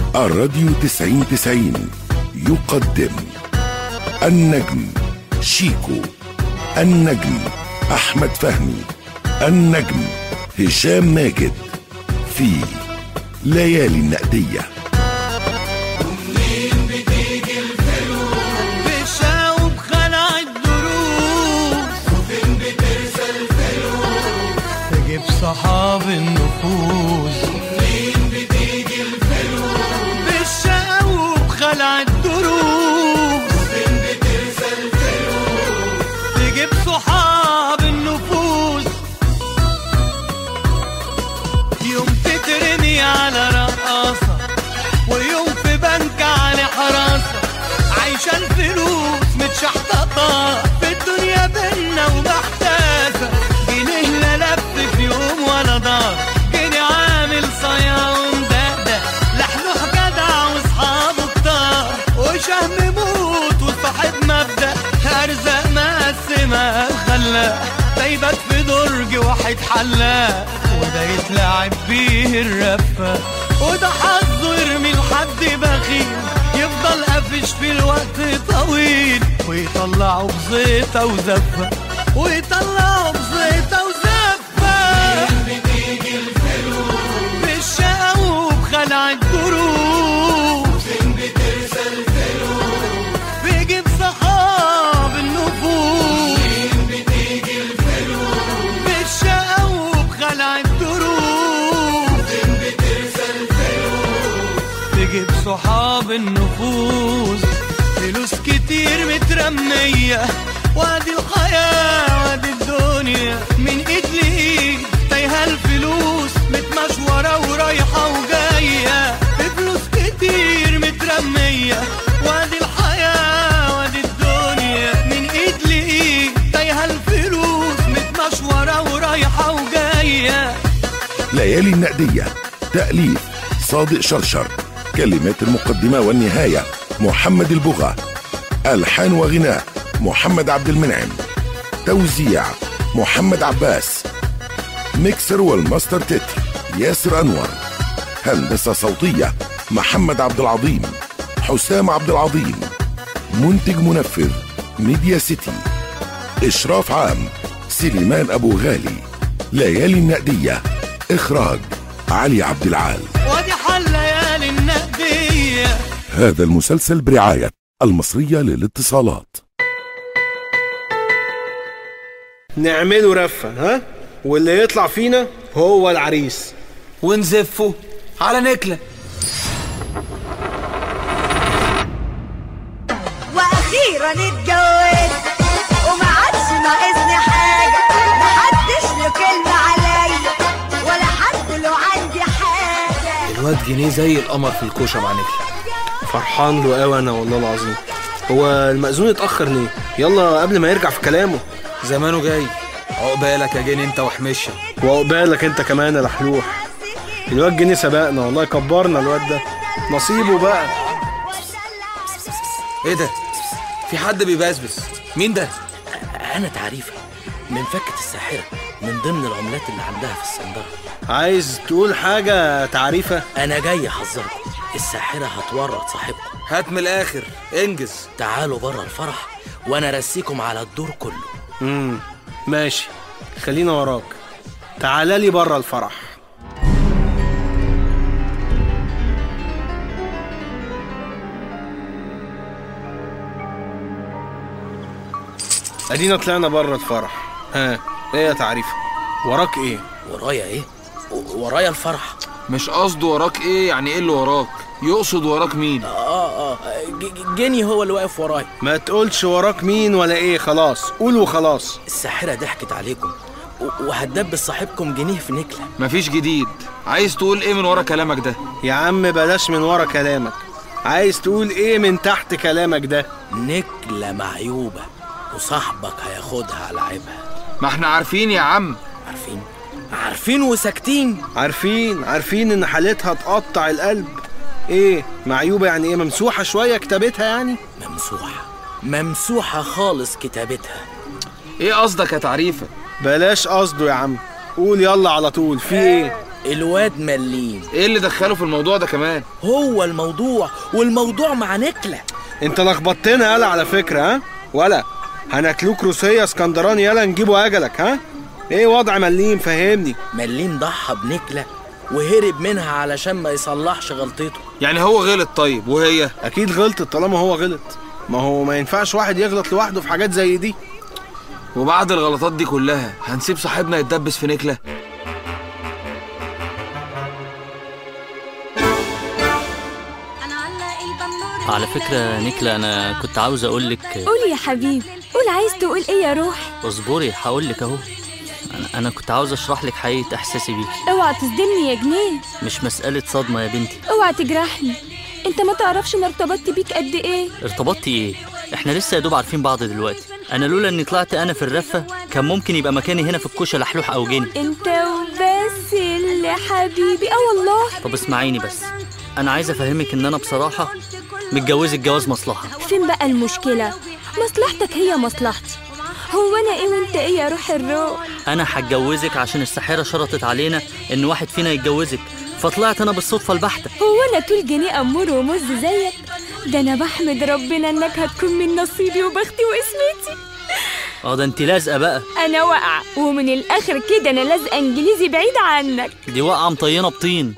الراديو تسعين تسعين يقدم النجم شيكو النجم أحمد فهمي النجم هشام ماجد في ليالي النقديه بشاوب خلع الدروس وفين بترسى الفلوس تجيب صحاب النفوس ومنين بتيجي الفلوس بالشاوب خلع الدروس وفين بترسى الفلوس تجيب صحاب النفوس يوم تترمي على رقاصة ويوم في بنك على حراسة عايشة الفلوس متشحططة في الدنيا بينا ومحتاسة جنيه لا لف في يوم ولا دار جنيه عامل صيا ومدقدق لحلوح جدع واصحابه كتار وشهم موت وصاحب مبدأ أرزاق مقسمة خلاق دايبك في درج واحد حلاق وده يتلعب بيه الرفة وده حظه يرمي لحد بخيل يفضل قافش في الوقت طويل ويطلعه بزيطة وزفة ويطلعه بزيطة وزفة بتيجي الفلوس بالشقا وبخلع الدروس فين بترسى الفلوس بيجيب صحاب النفوس فين بتيجي الفلوس بالشقا وبخلع الدروس فين بترسى الفلوس تجيب صحاب النفوس فلوس كتير مترمية وادي الحياة وادي الدنيا من ايد لايد تايهة الفلوس متمشورة ورايحة وجاية بفلوس كتير مترمية وادي الحياة وادي الدنيا من ايد لايد تايهة الفلوس متمشورة ورايحة وجاية ليالي النقدية تأليف صادق شرشر كلمات المقدمة والنهاية محمد البغا ألحان وغناء محمد عبد المنعم توزيع محمد عباس ميكسر والماستر تتر ياسر أنور هندسة صوتية محمد عبد العظيم حسام عبد العظيم منتج منفذ ميديا سيتي إشراف عام سليمان أبو غالي ليالي النقدية إخراج علي عبد العال وادي حل ليالي النقدية هذا المسلسل برعاية المصرية للاتصالات نعمله رفة ها واللي يطلع فينا هو العريس ونزفه على نكلة واخيرا اتجوزت وما عادش ناقصني حاجه محدش له كلمه عليا ولا حد له عندي حاجه الواد جنيه زي القمر في الكوشة مع نكلة فرحان له قوي انا والله العظيم هو المأذون اتأخر ليه يلا قبل ما يرجع في كلامه زمانه جاي عقبالك يا جني انت وحمشة وعقبالك انت كمان يا لحلوح الواد جنيه سبقنا والله كبرنا الواد ده نصيبه بقى ايه ده في حد بيبسبس مين ده أنا تعريفة من فكة الساحرة من ضمن العملات اللي عندها في الصندرة عايز تقول حاجة تعريفة أنا جاي أحذركم الساحرة هتورط صاحبكم هات من الاخر انجز تعالوا بره الفرح وأنا رسيكم على الدور كله امم ماشي خلينا وراك تعالى لي بره الفرح ادينا طلعنا بره الفرح ها ايه يا تعريفه وراك ايه ورايا إيه؟ و- ورايا الفرح مش قصده وراك ايه يعني ايه اللي وراك يقصد وراك مين آه آه ج- ج- جيني هو اللي واقف ورايا ما تقولش وراك مين ولا ايه خلاص قول وخلاص الساحرة ضحكت عليكم و- وهتدبس صاحبكم جنيه في نكلة مفيش جديد عايز تقول ايه من ورا كلامك ده يا عم بلاش من ورا كلامك عايز تقول ايه من تحت كلامك ده نكلة معيوبة وصاحبك هياخدها على عيبها ما احنا عارفين يا عم عارفين عارفين وساكتين عارفين عارفين ان حالتها تقطع القلب ايه معيوبة يعني ايه ممسوحة شوية كتابتها يعني ممسوحة ممسوحة خالص كتابتها ايه قصدك يا تعريفه بلاش قصده يا عم قول يلا على طول في ايه الواد مليم ايه اللي دخله في الموضوع ده كمان هو الموضوع والموضوع مع نكلة انت لخبطتنا يالا على فكره ها ولا هناكلوك روسيه اسكندراني يالا نجيبه اجلك ها ايه وضع مليم فهمني مليم ضحى بنكلة وهرب منها علشان ما يصلحش غلطته يعني هو غلط طيب وهي اكيد غلطت طالما هو غلط ما هو ما ينفعش واحد يغلط لوحده في حاجات زي دي وبعد الغلطات دي كلها هنسيب صاحبنا يتدبس في نكله على فكرة نيكلا أنا كنت عاوز أقول لك قول يا حبيبي قول عايز تقول ايه يا روحي اصبري هقول لك أهو أنا, أنا كنت عاوز أشرح لك حقيقة إحساسي بيكي اوعى تصدمني يا جنيه مش مسألة صدمة يا بنتي اوعى تجرحني انت ما تعرفش انا ارتبطت بيك قد ايه ارتبطتي إيه؟ إحنا لسه يا دوب عارفين بعض دلوقتي أنا لولا إني طلعت أنا في الرفة كان ممكن يبقى مكاني هنا في الكوشة لحلوح أو جني انت وبس اللي حبيبي اه والله طب اسمعيني بس أنا عايز أفهمك إن أنا بصراحة متجوزك جواز مصلحة فين بقى المشكلة مصلحتك هي مصلحتي هو انا ايه وانت ايه يا روح الروح أنا هتجوزك عشان الساحرة شرطت علينا إن واحد فينا يتجوزك فطلعت أنا بالصدفة البحتة هو انا طول جنيه امور ومز زيك ده انا بحمد ربنا انك هتكون من نصيبي وبختي واسمتي اه ده انت لازقة بقى انا واقعه ومن الاخر كده انا لازقه انجليزي بعيد عنك دي واقعة مطينة بطين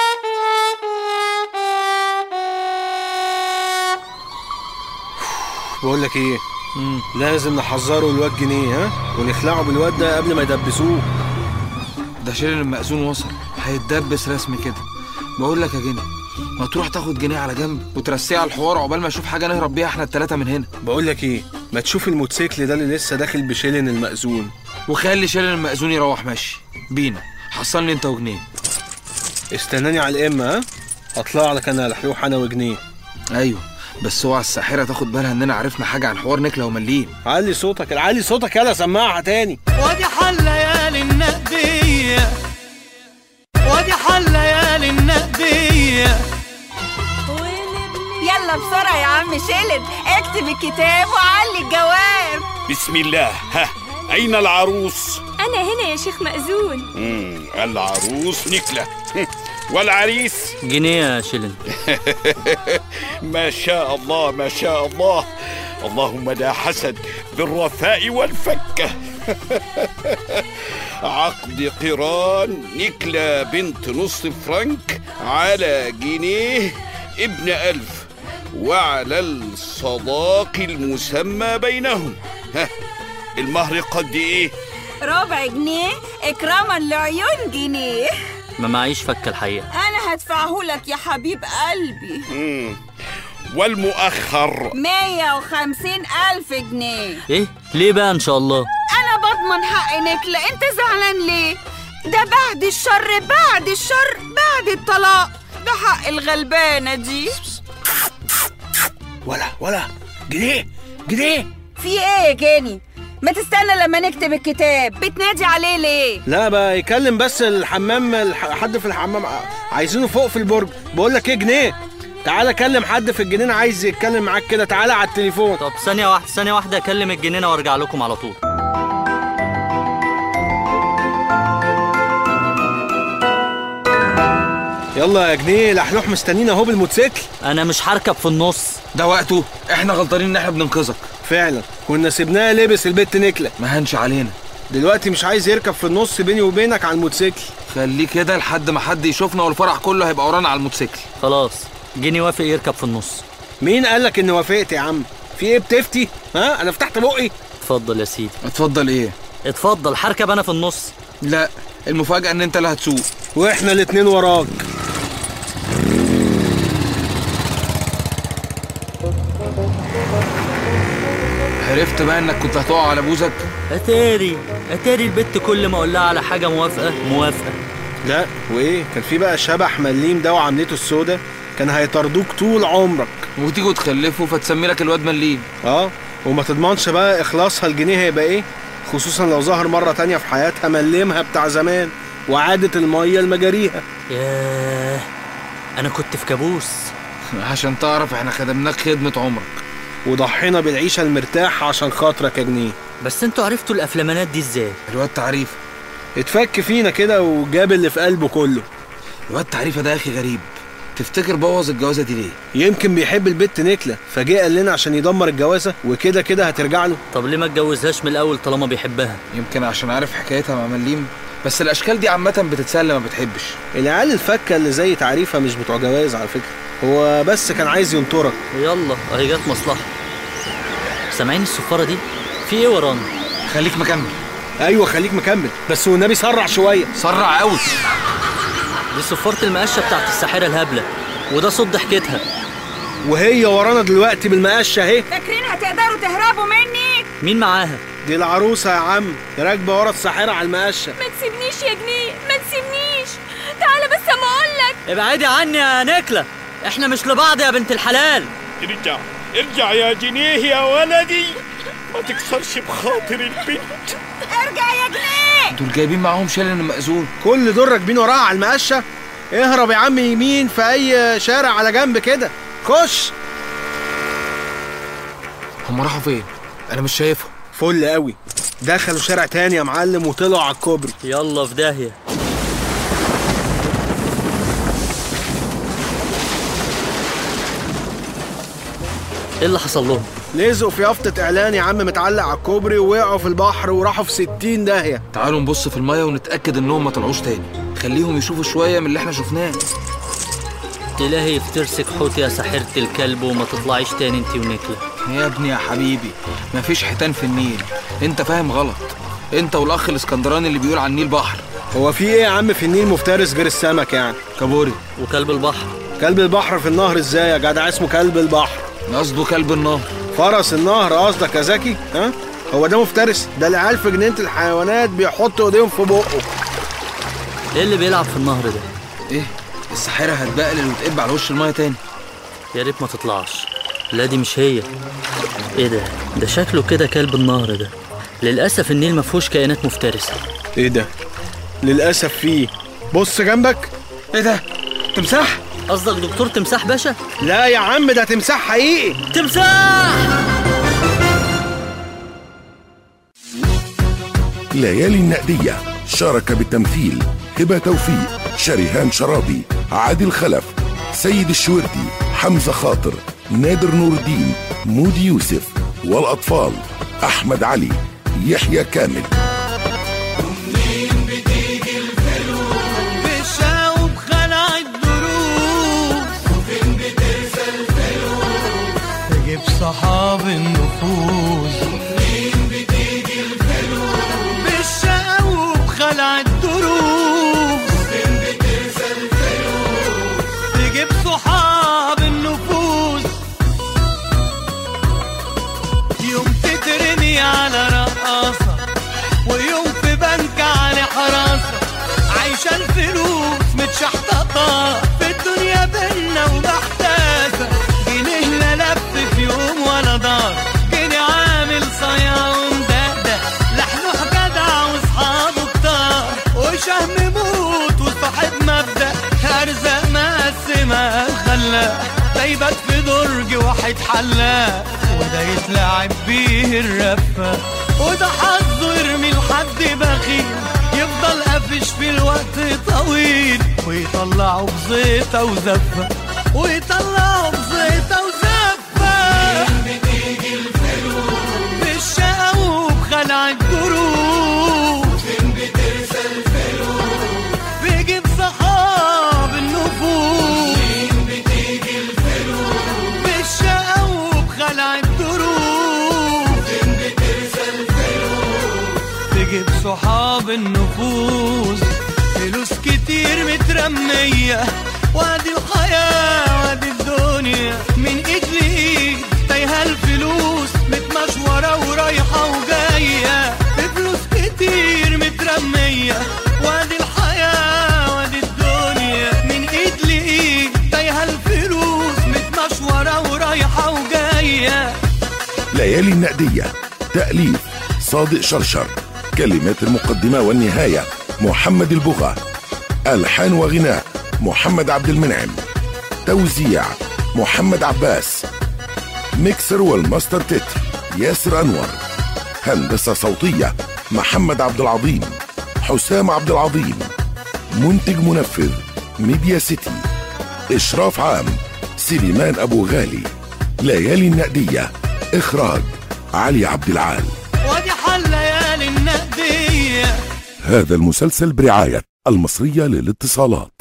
بقول لك ايه لازم نحذره الواد جنيه ها ونخلعه بالواد ده قبل ما يدبسوه ده شيرين المأذون وصل هيتدبس رسمي كده بقول لك يا جني ما تروح تاخد جنيه على جنب وترسيه على الحوار عقبال ما اشوف حاجه نهرب بيها احنا التلاته من هنا بقول لك ايه ما تشوف الموتوسيكل ده اللي لسه داخل بشيلن المأذون وخلي شيرين المأذون يروح ماشي بينا حصلني انت وجنيه استناني على الامه ها اطلع لك انا لحلوح انا وجنيه ايوه بس اوعى الساحره تاخد بالها اننا عرفنا حاجه عن حوار نكله ومليم علي صوتك علي صوتك يلا سماعها تاني وادي حل ليالي النقدية وادي حل ليالي النقدية يلا بسرعة يا عم شيلن اكتب الكتاب وعلي الجواب بسم الله ها أين العروس؟ انا هنا يا شيخ مأذون مم. العروس نكلة والعريس جنيه يا شيلن ما شاء الله ما شاء الله اللهم لا حسد بالرثاء والفكة عقد قران نكلة بنت نص فرنك على جنيه ابن ألف وعلى الصداق المسمى بينهم ها المهر قد ايه ربع جنيه اكراما لعيون جنيه ما معيش فك الحقيقة انا هدفعه لك يا حبيب قلبي مم. والمؤخر مية وخمسين ألف جنيه إيه؟ ليه بقى إن شاء الله؟ أنا بضمن حق نكلة أنت زعلان ليه؟ ده بعد الشر بعد الشر بعد الطلاق ده حق الغلبانة دي ولا ولا جنيه جنيه في ايه يا جاني؟ ما تستنى لما نكتب الكتاب بتنادي عليه ليه؟ لا بقى يكلم بس الحمام الح- حد في الحمام ع- عايزينه فوق في البرج بقول لك ايه جنيه تعالى كلم حد في الجنينه عايز يتكلم معاك كده تعالى على التليفون طب ثانية واحدة ثانية واحدة أكلم الجنينة وأرجع لكم على طول يلا يا جنيه لحلوح مستنينا اهو بالموتوسيكل أنا مش هركب في النص ده وقته احنا غلطانين ان احنا بننقذك فعلا كنا سيبناه لبس البت نكله ما هنش علينا دلوقتي مش عايز يركب في النص بيني وبينك على الموتوسيكل خليه كده لحد ما حد يشوفنا والفرح كله هيبقى ورانا على الموتوسيكل خلاص جني وافق يركب في النص مين قال لك اني وافقت يا عم في ايه بتفتي ها انا فتحت بقي اتفضل يا سيدي اتفضل ايه اتفضل هركب أنا في النص لا المفاجاه ان انت اللي هتسوق واحنا الاتنين وراك عرفت بقى انك كنت هتقع على بوزك أتاري أتاري البت كل ما أقول لها على حاجة موافقة موافقة لا وايه كان في بقى شبح مليم ده وعملته السودا كان هيطردوك طول عمرك وتيجوا تخلفوا فتسمي لك الواد مليم اه وما تضمنش بقى اخلاصها الجنيه هيبقى ايه خصوصا لو ظهر مرة تانية في حياتها ملمها بتاع زمان وعادت المية لمجاريها ياه أنا كنت في كابوس عشان تعرف احنا خدمناك خدمه عمرك وضحينا بالعيشة المرتاحة عشان خاطرك يا جنيه بس انتوا عرفتوا الأفلامانات دي ازاي؟ الواد تعريف اتفك فينا كده وجاب اللي في قلبه كله الواد تعريفه ده يا اخي غريب تفتكر بوظ الجوازه دي ليه يمكن بيحب البت نكلة فجه قال لنا عشان يدمر الجوازة وكده كده هترجع له طب ليه ما اتجوزهاش من الاول طالما بيحبها يمكن عشان عارف حكايتها مع مليم بس الاشكال دي عامه بتتسلى ما بتحبش العيال الفكة اللي زي تعريفة مش بتوع جواز على فكرة هو بس كان عايز ينطرك يلا اهي جت مصلحه سامعين الصفاره دي في ايه ورانا خليك مكمل ايوه خليك مكمل بس والنبي سرع شوية سرع قوي دي صفاره المقشه بتاعت الساحره الهبله وده صوت ضحكتها وهي ورانا دلوقتي بالمقشة اهي فاكرين هتقدروا تهربوا مني مين معاها دي العروسة يا عم راكبة ورا الساحرة على المقشة ما تسيبنيش يا جنيه ما تسيبنيش تعالى بس اما اقولك ابعدي عني يا نكله احنا مش لبعض يا بنت الحلال ارجع ارجع يا جنيه يا ولدي ما تكسرش بخاطر البنت ارجع يا جنيه دول جايبين معاهم شلل المأذون كل دول راكبين وراها على المقشة اهرب يا عم يمين في اي شارع على جنب كده خش هم راحوا فين انا مش شايفهم فل قوي دخلوا شارع تاني يا معلم وطلعوا على الكوبري يلا في داهيه ايه اللي حصل لهم لزقوا في يافطة اعلان يا عم متعلق على الكوبري ووقعوا في البحر وراحوا في 60 داهية تعالوا نبص في الميه ونتاكد انهم ما طلعوش تاني خليهم يشوفوا شويه من اللي احنا شفناه تلاهي يفترسك حوت يا ساحرة الكلب وما تطلعيش تاني انتي ونكلة يا ابني يا حبيبي مفيش حيتان في النيل انت فاهم غلط انت والاخ الاسكندراني اللي بيقول عن النيل بحر هو في ايه يا عم في النيل مفترس غير السمك يعني كابوري وكلب البحر كلب البحر في النهر ازاي يا جدع اسمه كلب البحر قصده كلب النهر فرس النهر قصدك يا زكي ها هو ده مفترس ده العيال في جنينة الحيوانات بيحطوا ايديهم في بقه ايه اللي بيلعب في النهر ده ايه الساحره هتبقلل وتقب على وش الميه تاني يا ريت ما تطلعش لا دي مش هي ايه ده ده شكله كده كلب النهر ده للاسف النيل ما فيهوش كائنات مفترسه ايه ده للاسف فيه بص جنبك ايه ده تمساح قصدك دكتور تمساح باشا لا يا عم ده تمساح حقيقي تمساح ليالي النقدية شارك بالتمثيل هبة توفيق شريهان شرابي عادل خلف سيد الشوردي حمزة خاطر نادر نور الدين مودي يوسف والأطفال أحمد علي يحيى كامل بشاوب خلع الدروس وفين بترسى الفلوس تجيب صحاب النفوس ومنين بتيجي الفلوس بالشاوب خلع الدروس وفين بترسى الفلوس تجيب صحاب النفوس يوم تترمي على رقاصة ويوم في بنك على حراسة عايشة الفلوس متشحططة في الدنيا بينا ومحتاسة جنيه لا لف في يوم ولا دار جنيه عامل صيا ومدقدق لحلوح جدع واصحابه كتار وشهم موت وصاحب مبدأ ارزاق مقسمة الخلاق ده يبات في درج واحد حلاق وده يتلعب بيه الرفة وده حظه يرمي لحد بخيل يفضل قافش في الوقت طويل ويطلعه بزيطة وزفة ويطلعه بزيطة وزفة بتيجي الفلوس بالشقا وبخلع الدروس فين بترسى الفلوس بيجيب صحاب النفوس فين بتيجي الفلوس بالشقا وبخلع الدروس فين بترسى الفلوس تجيب صحاب النفوس فلوس كتير مترمية وادي الحياة وادي الدنيا من ايد لايد تايهة الفلوس متمشورة ورايحة وجاية فلوس كتير مترمية وادي الحياة وادي الدنيا من ايد لايد تايهة الفلوس متمشورة ورايحة وجاية ليالي النقدية تأليف صادق شرشر كلمات المقدمة والنهاية محمد البغا ألحان وغناء محمد عبد المنعم توزيع محمد عباس ميكسر والماستر تتر ياسر أنور هندسة صوتية محمد عبد العظيم حسام عبد العظيم منتج منفذ ميديا سيتي إشراف عام سليمان أبو غالي ليالي النقدية إخراج علي عبد العال وادي حل ليالي النقدية هذا المسلسل برعاية المصرية للاتصالات